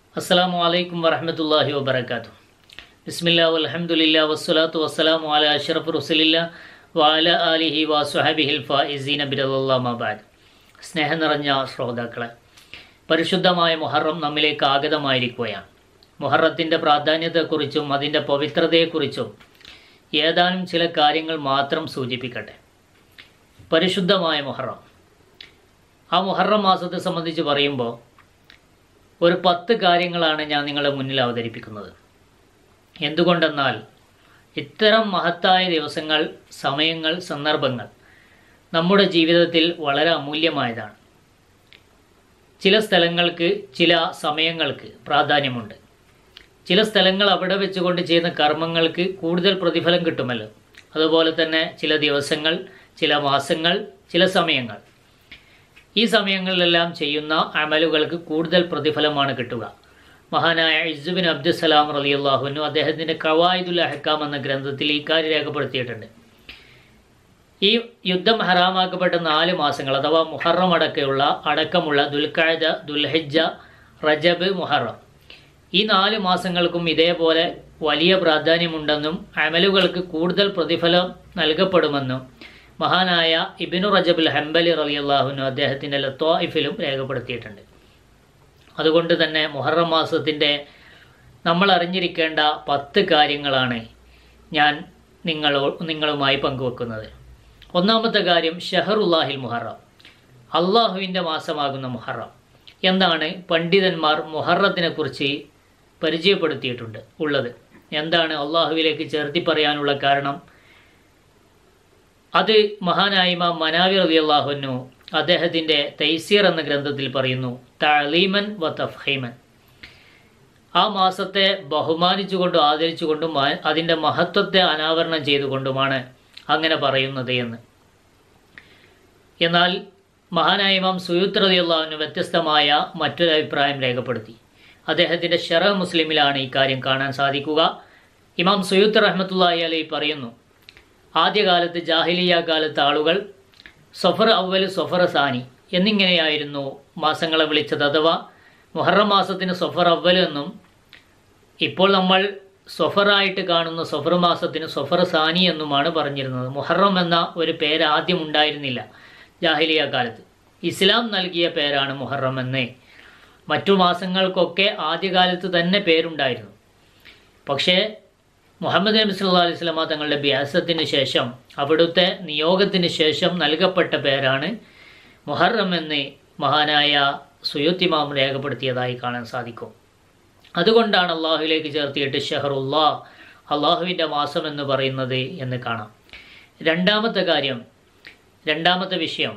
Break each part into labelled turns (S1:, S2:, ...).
S1: അസ്സലാമു അലൈക്കും വറഹമത്തല്ലാഹി വബർക്കാത്തു ബിസ്മില്ലാ വൽഹംദുലില്ലാ വസ്സലാത്തു വസ്സലാമു അല അഷ്റഫ് റുസലില്ല വാല ആലിഹി വാസുഹബിഹിൽ ഫായിസീന ബിരല്ലാമാബാദ് സ്നേഹം നിറഞ്ഞ ശ്രോതാക്കളെ പരിശുദ്ധമായ മുഹറം നമ്മിലേക്ക് ആഗതമായിരിക്കുകയാണ് മുഹറത്തിൻ്റെ പ്രാധാന്യത്തെക്കുറിച്ചും അതിൻ്റെ പവിത്രതയെക്കുറിച്ചും ഏതാനും ചില കാര്യങ്ങൾ മാത്രം സൂചിപ്പിക്കട്ടെ പരിശുദ്ധമായ മുഹറം ആ മുഹറം മാസത്തെ സംബന്ധിച്ച് പറയുമ്പോൾ ഒരു പത്ത് കാര്യങ്ങളാണ് ഞാൻ നിങ്ങളുടെ മുന്നിൽ അവതരിപ്പിക്കുന്നത് എന്തുകൊണ്ടെന്നാൽ ഇത്തരം മഹത്തായ ദിവസങ്ങൾ സമയങ്ങൾ സന്ദർഭങ്ങൾ നമ്മുടെ ജീവിതത്തിൽ വളരെ അമൂല്യമായതാണ് ചില സ്ഥലങ്ങൾക്ക് ചില സമയങ്ങൾക്ക് പ്രാധാന്യമുണ്ട് ചില സ്ഥലങ്ങൾ അവിടെ വെച്ചുകൊണ്ട് ചെയ്യുന്ന കർമ്മങ്ങൾക്ക് കൂടുതൽ പ്രതിഫലം കിട്ടുമല്ലോ അതുപോലെ തന്നെ ചില ദിവസങ്ങൾ ചില മാസങ്ങൾ ചില സമയങ്ങൾ ഈ സമയങ്ങളിലെല്ലാം ചെയ്യുന്ന അമലുകൾക്ക് കൂടുതൽ പ്രതിഫലമാണ് കിട്ടുക മഹാനായ ഇസുബിൻ അബ്ദുസലാം റലി അള്ളാഹുനു അദ്ദേഹത്തിൻ്റെ കവായിദുൽ അഹക്കാം എന്ന ഗ്രന്ഥത്തിൽ ഈ കാര്യം രേഖപ്പെടുത്തിയിട്ടുണ്ട് ഈ യുദ്ധം ഹറാമാക്കപ്പെട്ട നാല് മാസങ്ങൾ അഥവാ മുഹറം അടക്കമുള്ള അടക്കമുള്ള ദുൽഖാദ ദുൽഹജ്ജ റജബ് മുഹറം ഈ നാല് മാസങ്ങൾക്കും ഇതേപോലെ വലിയ പ്രാധാന്യമുണ്ടെന്നും അമലുകൾക്ക് കൂടുതൽ പ്രതിഫലം നൽകപ്പെടുമെന്നും മഹാനായ ഇബിനു റജബുൽ ഹംബലി റലി അള്ളാഹുനു അദ്ദേഹത്തിൻ്റെ ലത്തോയിഫിലും രേഖപ്പെടുത്തിയിട്ടുണ്ട് അതുകൊണ്ട് തന്നെ മുഹറം മാസത്തിൻ്റെ നമ്മൾ അറിഞ്ഞിരിക്കേണ്ട പത്ത് കാര്യങ്ങളാണ് ഞാൻ നിങ്ങളോ നിങ്ങളുമായി പങ്കുവെക്കുന്നത് ഒന്നാമത്തെ കാര്യം ഷഹറുല്ലാഹിൽ മുഹറം അള്ളാഹുവിൻ്റെ മാസമാകുന്ന മുഹറം എന്താണ് പണ്ഡിതന്മാർ മുഹറത്തിനെ കുറിച്ച് പരിചയപ്പെടുത്തിയിട്ടുണ്ട് ഉള്ളത് എന്താണ് അള്ളാഹുവിലേക്ക് ചേർത്തി പറയാനുള്ള കാരണം അത് മഹാനായ ഇമാം മനാവി റബി അള്ളാഹുനു അദ്ദേഹത്തിൻ്റെ തൈസീർ എന്ന ഗ്രന്ഥത്തിൽ പറയുന്നു തളീമൻ വ തഫ്ഹൈമൻ ആ മാസത്തെ ബഹുമാനിച്ചുകൊണ്ടും ആദരിച്ചുകൊണ്ടും അതിൻ്റെ മഹത്വത്തെ അനാവരണം ചെയ്തുകൊണ്ടുമാണ് അങ്ങനെ പറയുന്നത് എന്ന് എന്നാൽ മഹാനായ ഇമാം സുയൂത്ത് റബി അള്ളാഹുവിന് വ്യത്യസ്തമായ മറ്റൊരു അഭിപ്രായം രേഖപ്പെടുത്തി അദ്ദേഹത്തിൻ്റെ ഷെറ മുസ്ലിമിലാണ് ഈ കാര്യം കാണാൻ സാധിക്കുക ഇമാം സുയൂത്ത് റഹ്മത്തുല്ലാഹി അലൈ പറയുന്നു ആദ്യകാലത്ത് ജാഹിലിയ കാലത്ത് ആളുകൾ സൊഫർ അവൽ സൊഫർ സാനി എന്നിങ്ങനെയായിരുന്നു മാസങ്ങളെ വിളിച്ചത് അഥവാ മുഹറം മാസത്തിന് സൊഫർ അവൽ എന്നും ഇപ്പോൾ നമ്മൾ സൊഫറായിട്ട് കാണുന്ന സൊഫർ മാസത്തിന് സൊഫർ സാനി എന്നുമാണ് പറഞ്ഞിരുന്നത് മുഹറം എന്ന ഒരു പേര് ആദ്യം ഉണ്ടായിരുന്നില്ല ജാഹിലിയ കാലത്ത് ഇസ്ലാം നൽകിയ പേരാണ് മുഹറം എന്നേ മറ്റു മാസങ്ങൾക്കൊക്കെ ആദ്യകാലത്ത് തന്നെ പേരുണ്ടായിരുന്നു പക്ഷേ മുഹമ്മദ് നബി സല്ലാ അലൈഹി സ്വലാമ തങ്ങളുടെ വ്യാസത്തിന് ശേഷം അവിടുത്തെ നിയോഗത്തിന് ശേഷം നൽകപ്പെട്ട പേരാണ് മുഹറം എന്ന് മഹാനായ സുയുത്തിമാം രേഖപ്പെടുത്തിയതായി കാണാൻ സാധിക്കും അതുകൊണ്ടാണ് അള്ളാഹുവിലേക്ക് ചേർത്തിയിട്ട് ഷെഹറുല്ലാ അള്ളാഹുവിൻ്റെ മാസം എന്ന് പറയുന്നത് എന്ന് കാണാം രണ്ടാമത്തെ കാര്യം രണ്ടാമത്തെ വിഷയം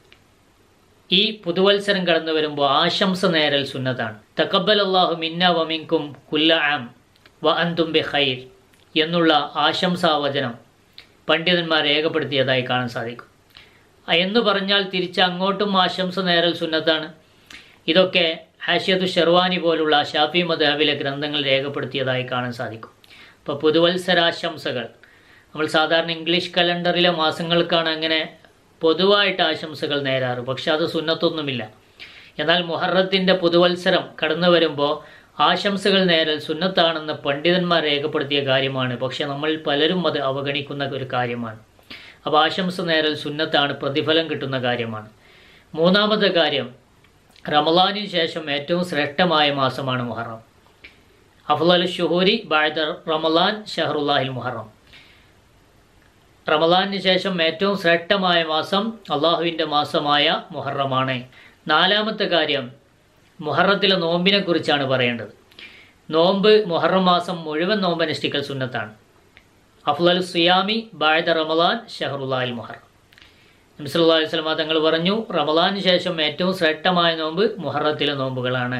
S1: ഈ പുതുവത്സരം കടന്നു വരുമ്പോൾ ആശംസ നേരൽ സുന്നത്താണ് തക്കബൽ അള്ളാഹു മിന്ന വമിങ്കും കുല്ല ആം വ അന്തും ബെ ഖൈർ എന്നുള്ള ആശംസാവചനം പണ്ഡിതന്മാർ രേഖപ്പെടുത്തിയതായി കാണാൻ സാധിക്കും എന്ന് പറഞ്ഞാൽ തിരിച്ച് അങ്ങോട്ടും ആശംസ നേരൽ സുന്നത്താണ് ഇതൊക്കെ ഹാഷ്യത്തു ഷെർവാനി പോലുള്ള ഷാഫി മദഹബിലെ ഗ്രന്ഥങ്ങൾ രേഖപ്പെടുത്തിയതായി കാണാൻ സാധിക്കും ഇപ്പോൾ പുതുവത്സരാശംസകൾ നമ്മൾ സാധാരണ ഇംഗ്ലീഷ് കലണ്ടറിലെ മാസങ്ങൾക്കാണ് അങ്ങനെ പൊതുവായിട്ട് ആശംസകൾ നേരാറ് പക്ഷെ അത് സുന്നത്തൊന്നുമില്ല എന്നാൽ മുഹറത്തിൻ്റെ പുതുവത്സരം കടന്നു വരുമ്പോൾ ആശംസകൾ നേരൽ സുന്നത്താണെന്ന് പണ്ഡിതന്മാർ രേഖപ്പെടുത്തിയ കാര്യമാണ് പക്ഷെ നമ്മൾ പലരും അത് അവഗണിക്കുന്ന ഒരു കാര്യമാണ് അപ്പോൾ ആശംസ നേരൽ സുന്നത്താണ് പ്രതിഫലം കിട്ടുന്ന കാര്യമാണ് മൂന്നാമത്തെ കാര്യം റമലാനിന് ശേഷം ഏറ്റവും ശ്രേഷ്ഠമായ മാസമാണ് മുഹറം അഫ്ലൽ ഷുഹൂരി ബാദർ റമലാൻ ഷഹറുല്ലാഹിൽ മുഹറം റമലാനിന് ശേഷം ഏറ്റവും ശ്രേഷ്ഠമായ മാസം അള്ളാഹുവിൻ്റെ മാസമായ മുഹറമാണ് നാലാമത്തെ കാര്യം മുഹറത്തിലെ നോമ്പിനെ കുറിച്ചാണ് പറയേണ്ടത് നോമ്പ് മുഹറം മാസം മുഴുവൻ നോമ്പ് അനുഷ്ഠിക്കൽ സുന്നത്താണ് അഫ്ലൽ സുയാമി ബായദ റമലാൻ ഷഹറുല്ലാഹിൽ മുഹറം നബ്സല്ലാ അലൈഹി സ്വലമ തങ്ങൾ പറഞ്ഞു റമലാന് ശേഷം ഏറ്റവും ശ്രേഷ്ഠമായ നോമ്പ് മുഹറത്തിലെ നോമ്പുകളാണ്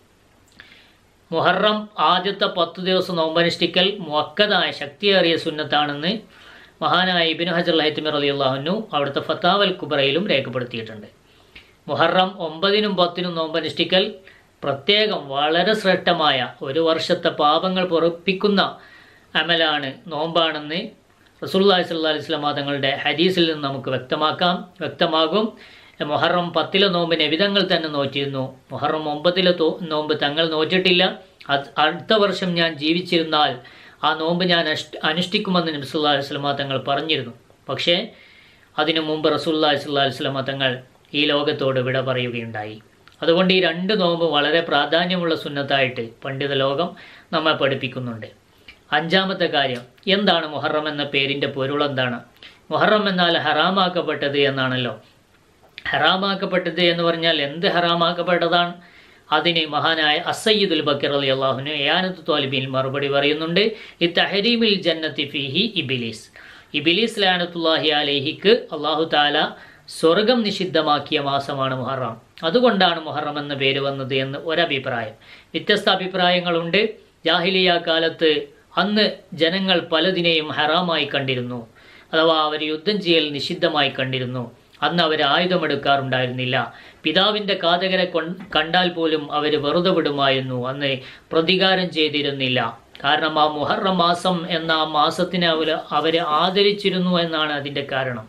S1: മുഹറം ആദ്യത്തെ പത്ത് ദിവസം നോമ്പനുഷ്ഠിക്കൽ മുക്കതായ ശക്തിയേറിയ സുന്നത്താണെന്ന് മഹാനായ ഇബിൻ ഹജർ ലഹിത്മിർ അലി അള്ളാഹുനു അവിടുത്തെ ഫത്താവൽ കുബറയിലും രേഖപ്പെടുത്തിയിട്ടുണ്ട് മുഹറം ഒമ്പതിനും പത്തിനും നോമ്പനുഷ്ഠിക്കൽ പ്രത്യേകം വളരെ ശ്രേഷ്ഠമായ ഒരു വർഷത്തെ പാപങ്ങൾ പൊറപ്പിക്കുന്ന അമലാണ് നോമ്പാണെന്ന് റസൂല്ലാഹി സ്വല്ലാ അലൈഹി സ്വലാം തങ്ങളുടെ ഹദീസിൽ നിന്ന് നമുക്ക് വ്യക്തമാക്കാം വ്യക്തമാകും മുഹറം പത്തിലെ നോമ്പ് നബിതങ്ങൾ തന്നെ നോറ്റിരുന്നു മുഹറം ഒമ്പതിലെ തോ- നോമ്പ് തങ്ങൾ നോറ്റിട്ടില്ല അത് അടുത്ത വർഷം ഞാൻ ജീവിച്ചിരുന്നാൽ ആ നോമ്പ് ഞാൻ അഷ്ട് അനുഷ്ഠിക്കുമെന്ന് നബി സല്ലല്ലാഹു അലൈഹി വസല്ലമ തങ്ങൾ പറഞ്ഞിരുന്നു പക്ഷേ അതിനു മുമ്പ് റസൂലുള്ളാഹി സ്വല്ലല്ലാഹു അലൈഹി വസല്ലമ തങ്ങൾ ഈ ലോകത്തോട് വിട പറയുകയുണ്ടായി അതുകൊണ്ട് ഈ രണ്ട് നോമ്പ് വളരെ പ്രാധാന്യമുള്ള സുന്നത്തായിട്ട് പണ്ഡിത ലോകം നമ്മെ പഠിപ്പിക്കുന്നുണ്ട് അഞ്ചാമത്തെ കാര്യം എന്താണ് മുഹറം എന്ന പേരിൻ്റെ പൊരുൾ എന്താണ് മുഹറം എന്നാൽ ഹറാമാക്കപ്പെട്ടത് എന്നാണല്ലോ ഹറാമാക്കപ്പെട്ടത് എന്ന് പറഞ്ഞാൽ എന്ത് ഹറാമാക്കപ്പെട്ടതാണ് അതിന് മഹാനായ അസയ്യിദുൽ ബക്കർ അലി അള്ളാഹുന് യാനത്ത് തോലിബിൽ മറുപടി പറയുന്നുണ്ട് ഈ തഹരീമിൽ ജന്നത്തി ഫിഹി ഇബിലീസ് ഇബിലീസ് ലാനത്തുല്ലാഹി അലഹിക്ക് അള്ളാഹു താല സ്വർഗം നിഷിദ്ധമാക്കിയ മാസമാണ് മുഹറം അതുകൊണ്ടാണ് മുഹറം എന്ന പേര് വന്നത് എന്ന് ഒരഭിപ്രായം വ്യത്യസ്ത അഭിപ്രായങ്ങളുണ്ട് ജാഹിലിയ കാലത്ത് അന്ന് ജനങ്ങൾ പലതിനെയും ഹറാമായി കണ്ടിരുന്നു അഥവാ അവർ യുദ്ധം ചെയ്യൽ നിഷിദ്ധമായി കണ്ടിരുന്നു അന്ന് അവർ ആയുധമെടുക്കാറുണ്ടായിരുന്നില്ല പിതാവിൻ്റെ കാതകരെ കൊൺ- കണ്ടാൽ പോലും അവർ വെറുതെ വിടുമായിരുന്നു അന്ന് പ്രതികാരം ചെയ്തിരുന്നില്ല കാരണം ആ മുഹറം മാസം എന്ന ആ മാസത്തിനെ അവർ അവർ ആദരിച്ചിരുന്നു എന്നാണ് അതിൻ്റെ കാരണം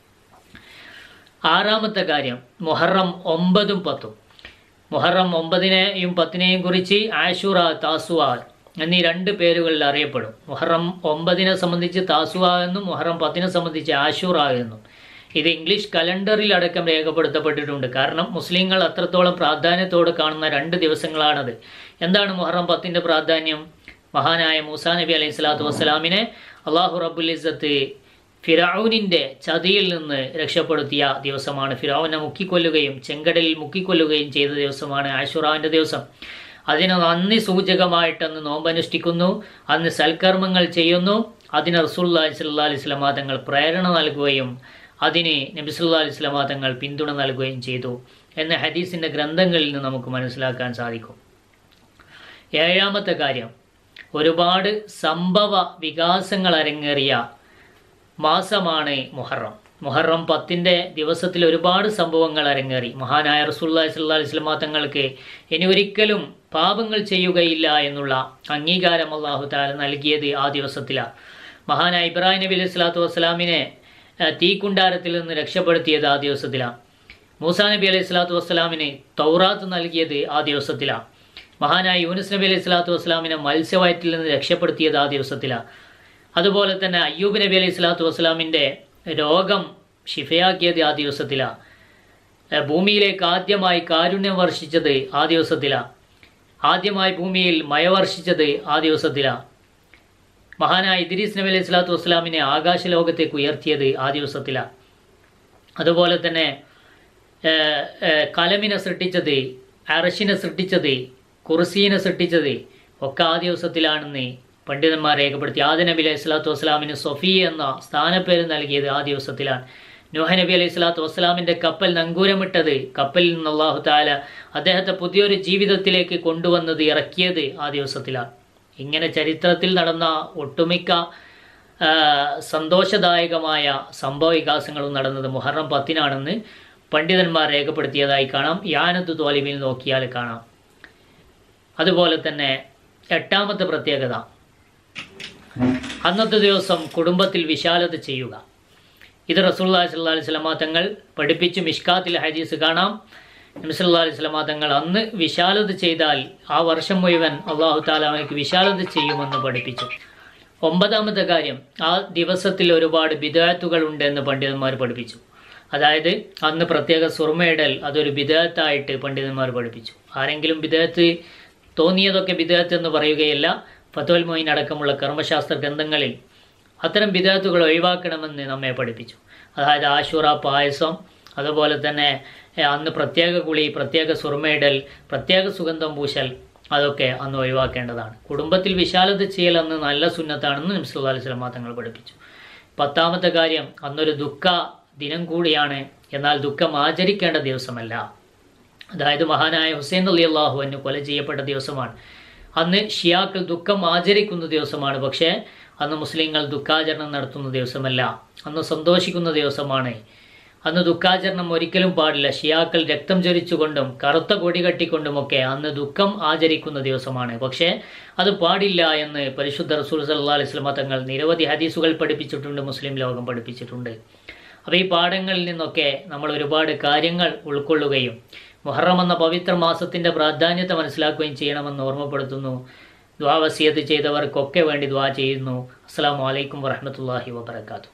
S1: ആറാമത്തെ കാര്യം മുഹറം ഒമ്പതും പത്തും മുഹറം ഒമ്പതിനെയും പത്തിനെയും കുറിച്ച് ആഷുറ താസുവ എന്നീ രണ്ട് പേരുകളിൽ അറിയപ്പെടും മുഹറം ഒമ്പതിനെ സംബന്ധിച്ച് താസുവ എന്നും മുഹറം പത്തിനെ സംബന്ധിച്ച് ആഷുറ എന്നും ഇത് ഇംഗ്ലീഷ് കലണ്ടറിൽ അടക്കം രേഖപ്പെടുത്തപ്പെട്ടിട്ടുണ്ട് കാരണം മുസ്ലിങ്ങൾ അത്രത്തോളം പ്രാധാന്യത്തോടെ കാണുന്ന രണ്ട് ദിവസങ്ങളാണത് എന്താണ് മുഹറം പത്തിൻ്റെ പ്രാധാന്യം മഹാനായ മൂസാ നബി അലൈഹി സ്വലാത്തു വസ്സലാമിനെ അള്ളാഹു റബ്ബുൽ ഇസ്സത്ത് ഫിറൌനിൻ്റെ ചതിയിൽ നിന്ന് രക്ഷപ്പെടുത്തിയ ദിവസമാണ് ഫിറൌനെ മുക്കിക്കൊല്ലുകയും ചെങ്കടലിൽ മുക്കിക്കൊല്ലുകയും ചെയ്ത ദിവസമാണ് ആഷുറാവിൻ്റെ ദിവസം അതിന് നന്ദി സൂചകമായിട്ടന്ന് നോമ്പനുഷ്ഠിക്കുന്നു അന്ന് സൽക്കർമ്മങ്ങൾ ചെയ്യുന്നു അതിന് റസൂല്ലാ സ്വല്ലാ അലൈഹി സ്വലമാ തങ്ങൾ പ്രേരണ നൽകുകയും അതിന് നബി സല്ലാ അലൈഹി സ്വലമാ തങ്ങൾ പിന്തുണ നൽകുകയും ചെയ്തു എന്ന ഹദീസിൻ്റെ ഗ്രന്ഥങ്ങളിൽ നിന്ന് നമുക്ക് മനസ്സിലാക്കാൻ സാധിക്കും ഏഴാമത്തെ കാര്യം ഒരുപാട് സംഭവ വികാസങ്ങൾ അരങ്ങേറിയ മാസമാണ് മുഹറം മുഹറം പത്തിൻ്റെ ദിവസത്തിൽ ഒരുപാട് സംഭവങ്ങൾ അരങ്ങേറി മഹാനായ റസൂല്ലാ സ്വല്ലാ അലൈഹി സ്വലമാ തങ്ങൾക്ക് ഇനി ഒരിക്കലും പാപങ്ങൾ ചെയ്യുകയില്ല എന്നുള്ള അംഗീകാരം അള്ളാഹു താല നൽകിയത് ആ ദിവസത്തിലാണ് മഹാനായ ഇബ്രാഹിം നബി അലൈഹി സ്വലാത്തു വസ്സലാമിനെ ഏഹ്, തീക്കുണ്ടാരത്തിൽ നിന്ന് രക്ഷപ്പെടുത്തിയത് ആ ദിവസത്തിലാണ് മൂസാ നബി അലൈഹി സ്വലാത്തു വസ്സലാമിന് തൗറാത്ത് നൽകിയത് ആ ദിവസത്തിലാണ് മഹാനായ യൂനുസ് നബി അലൈഹി സ്വലാത്തു വസ്സലാമിനെ മത്സ്യവയറ്റിൽ നിന്ന് രക്ഷപ്പെടുത്തിയത് ആ ദിവസത്തിലാണ് അതുപോലെ തന്നെ അയ്യൂബ് നബി അലൈഹി സ്വലാത്തു വസ്സലാമിൻ്റെ രോഗം ഷിഫയാക്കിയത് ആ ദിവസത്തിലാണ് ഏഹ് ഭൂമിയിലേക്ക് ആദ്യമായി കാരുണ്യം വർഷിച്ചത് ആ ദിവസത്തിലാണ് ആദ്യമായി ഭൂമിയിൽ മഴ വർഷിച്ചത് ആ ദിവസത്തിലാണ് മഹാനായ ഇദ്രീസ് നബി അലൈഹി സ്വലാത്തു വസ്സലാമിനെ ആകാശലോകത്തേക്ക് ഉയർത്തിയത് ആ ദിവസത്തിലാണ് അതുപോലെ തന്നെ ഏഹ്, ഏഹ്, കലമിനെ സൃഷ്ടിച്ചത് അറശിനെ സൃഷ്ടിച്ചത് കുർസീനെ സൃഷ്ടിച്ചത് ഒക്കെ ആ ദിവസത്തിലാണെന്ന് പണ്ഡിതന്മാർ രേഖപ്പെടുത്തി ആദ നബി അലൈഹി സ്വലാത്തു വസ്സലാമിന് സൊഫി എന്ന സ്ഥാനപ്പേര് നൽകിയത് ആ ദിവസത്തിലാണ് നോഹ നബി അലൈഹി സ്വലാത്തു വസ്സലാമിൻ്റെ കപ്പൽ നങ്കൂരമിട്ടത് കപ്പലിൽ നിന്ന് അള്ളാഹു താല അദ്ദേഹത്തെ പുതിയൊരു ജീവിതത്തിലേക്ക് കൊണ്ടുവന്നത് ഇറക്കിയത് ആ ദിവസത്തിലാണ് ഇങ്ങനെ ചരിത്രത്തിൽ നടന്ന ഒട്ടുമിക്ക ആ, സന്തോഷദായകമായ സംഭവ വികാസങ്ങളും നടന്നത് മുഹറം പത്തിനാണെന്ന് പണ്ഡിതന്മാർ രേഖപ്പെടുത്തിയതായി കാണാം യാനത്ത് തോലിബിൽ നോക്കിയാൽ കാണാം അതുപോലെ തന്നെ എട്ടാമത്തെ പ്രത്യേകത അന്നത്തെ ദിവസം കുടുംബത്തിൽ വിശാലത ചെയ്യുക ഇത് റസൂല്ലാ സല്ലാ അലൈഹി സ്വലമാ തങ്ങൾ പഠിപ്പിച്ചു മിഷ്കാത്തിൽ ഹദീസ് കാണാം നബിസല്ലാ അലൈഹി സ്വലമാ തങ്ങൾ അന്ന് വിശാലത ചെയ്താൽ ആ വർഷം മുഴുവൻ അള്ളാഹു താല അവനക്ക് വിശാലത ചെയ്യുമെന്ന് പഠിപ്പിച്ചു ഒമ്പതാമത്തെ കാര്യം ആ ദിവസത്തിൽ ഒരുപാട് ബിദാത്തുകൾ ഉണ്ടെന്ന് പണ്ഡിതന്മാർ പഠിപ്പിച്ചു അതായത് അന്ന് പ്രത്യേക സുർമയിടൽ അതൊരു ബിദാത്തായിട്ട് പണ്ഡിതന്മാർ പഠിപ്പിച്ചു ആരെങ്കിലും ബിദാത്ത് തോന്നിയതൊക്കെ ബിദാത്ത് എന്ന് പറയുകയല്ല ഫത്തോൽ മൊയിൻ അടക്കമുള്ള കർമ്മശാസ്ത്ര ഗ്രന്ഥങ്ങളിൽ അത്തരം ബിദാത്തുകൾ ഒഴിവാക്കണമെന്ന് നമ്മെ പഠിപ്പിച്ചു അതായത് ആശുറ പായസം അതുപോലെ തന്നെ ഏഹ്, അന്ന് പ്രത്യേക കുളി പ്രത്യേക സുർമയിടൽ പ്രത്യേക സുഗന്ധം പൂശൽ അതൊക്കെ അന്ന് ഒഴിവാക്കേണ്ടതാണ് കുടുംബത്തിൽ വിശാലത ചെയ്യൽ അന്ന് നല്ല സുന്നത്താണെന്ന് നബ്സുല്ലാ അലൈഹി സ്വലമാ തങ്ങൾ പഠിപ്പിച്ചു പത്താമത്തെ കാര്യം അന്നൊരു ദുഃഖ ദിനം കൂടിയാണ് എന്നാൽ ദുഃഖം ആചരിക്കേണ്ട ദിവസമല്ല അതായത് മഹാനായ ഹുസൈൻ അലി അള്ളാഹു അന്ന് കൊല ചെയ്യപ്പെട്ട ദിവസമാണ് അന്ന് ഷിയാക്കൾ ദുഃഖം ആചരിക്കുന്ന ദിവസമാണ് പക്ഷേ അന്ന് മുസ്ലിങ്ങൾ ദുഃഖാചരണം നടത്തുന്ന ദിവസമല്ല അന്ന് സന്തോഷിക്കുന്ന ദിവസമാണ് അന്ന് ദുഃഖാചരണം ഒരിക്കലും പാടില്ല ഷിയാക്കൾ രക്തം ചൊരിച്ചുകൊണ്ടും കറുത്ത കൊടി കെട്ടിക്കൊണ്ടുമൊക്കെ അന്ന് ദുഃഖം ആചരിക്കുന്ന ദിവസമാണ് പക്ഷേ അത് പാടില്ല എന്ന് പരിശുദ്ധ റസൂൽ സല്ലാ അലൈഹി സ്വലമ തങ്ങൾ നിരവധി ഹദീസുകൾ പഠിപ്പിച്ചിട്ടുണ്ട് മുസ്ലിം ലോകം പഠിപ്പിച്ചിട്ടുണ്ട് അപ്പോൾ ഈ പാഠങ്ങളിൽ നിന്നൊക്കെ നമ്മൾ ഒരുപാട് കാര്യങ്ങൾ ഉൾക്കൊള്ളുകയും മുഹറം എന്ന പവിത്ര മാസത്തിൻ്റെ പ്രാധാന്യത്തെ മനസ്സിലാക്കുകയും ചെയ്യണമെന്ന് ഓർമ്മപ്പെടുത്തുന്നു ദ്വാവസിയത്ത് ചെയ്തവർക്കൊക്കെ വേണ്ടി ദ്വാ ചെയ്യുന്നു അസ്സാം വലൈക്കും വറഹമത്തല്ലാഹി വാബർക്കാത്തു